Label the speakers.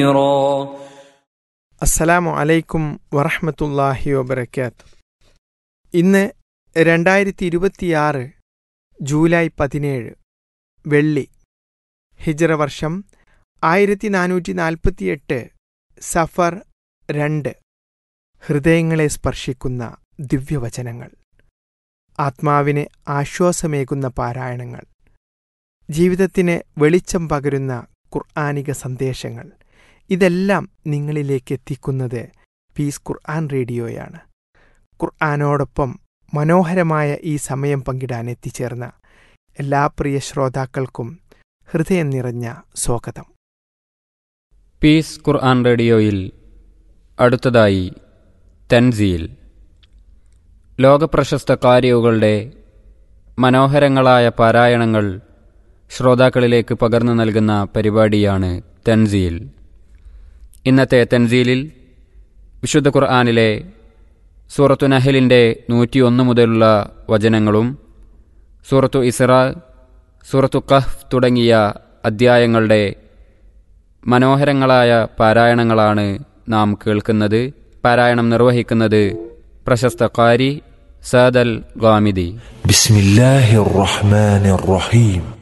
Speaker 1: അസ്സലാമു അലൈക്കും വറഹ്മത്തുള്ളാഹി വബർക്കാത്ത് ഇന്ന് രണ്ടായിരത്തി ഇരുപത്തിയാറ് ജൂലൈ പതിനേഴ് വെള്ളി ഹിജറ വർഷം ആയിരത്തി നാനൂറ്റി നാൽപ്പത്തിയെട്ട് സഫർ രണ്ട് ഹൃദയങ്ങളെ സ്പർശിക്കുന്ന ദിവ്യവചനങ്ങൾ ആത്മാവിന് ആശ്വാസമേകുന്ന പാരായണങ്ങൾ ജീവിതത്തിന് വെളിച്ചം പകരുന്ന ഖുർആാനിക സന്ദേശങ്ങൾ ഇതെല്ലാം നിങ്ങളിലേക്ക് എത്തിക്കുന്നത് പീസ് ഖുർആൻ റേഡിയോയാണ് ഖുർആാനോടൊപ്പം മനോഹരമായ ഈ സമയം പങ്കിടാൻ എത്തിച്ചേർന്ന എല്ലാ പ്രിയ ശ്രോതാക്കൾക്കും ഹൃദയം നിറഞ്ഞ സ്വാഗതം
Speaker 2: പീസ് ഖുർആൻ റേഡിയോയിൽ അടുത്തതായി തൻസീൽ ലോകപ്രശസ്ത കാര്യവുകളുടെ മനോഹരങ്ങളായ പാരായണങ്ങൾ ശ്രോതാക്കളിലേക്ക് പകർന്നു നൽകുന്ന പരിപാടിയാണ് തൻസീൽ ഇന്നത്തെ തൻസീലിൽ വിശുദ്ധ ഖുർആാനിലെ സൂറത്തു നഹലിൻ്റെ നൂറ്റിയൊന്ന് മുതലുള്ള വചനങ്ങളും സൂറത്തു ഇസ്ര സൂറത്തു കഹ്ഫ് തുടങ്ങിയ അദ്ധ്യായങ്ങളുടെ മനോഹരങ്ങളായ പാരായണങ്ങളാണ് നാം കേൾക്കുന്നത് പാരായണം നിർവഹിക്കുന്നത് പ്രശസ്ത കാരി സദൽ ഗാമിദി
Speaker 3: بسم الله الرحمن الرحيم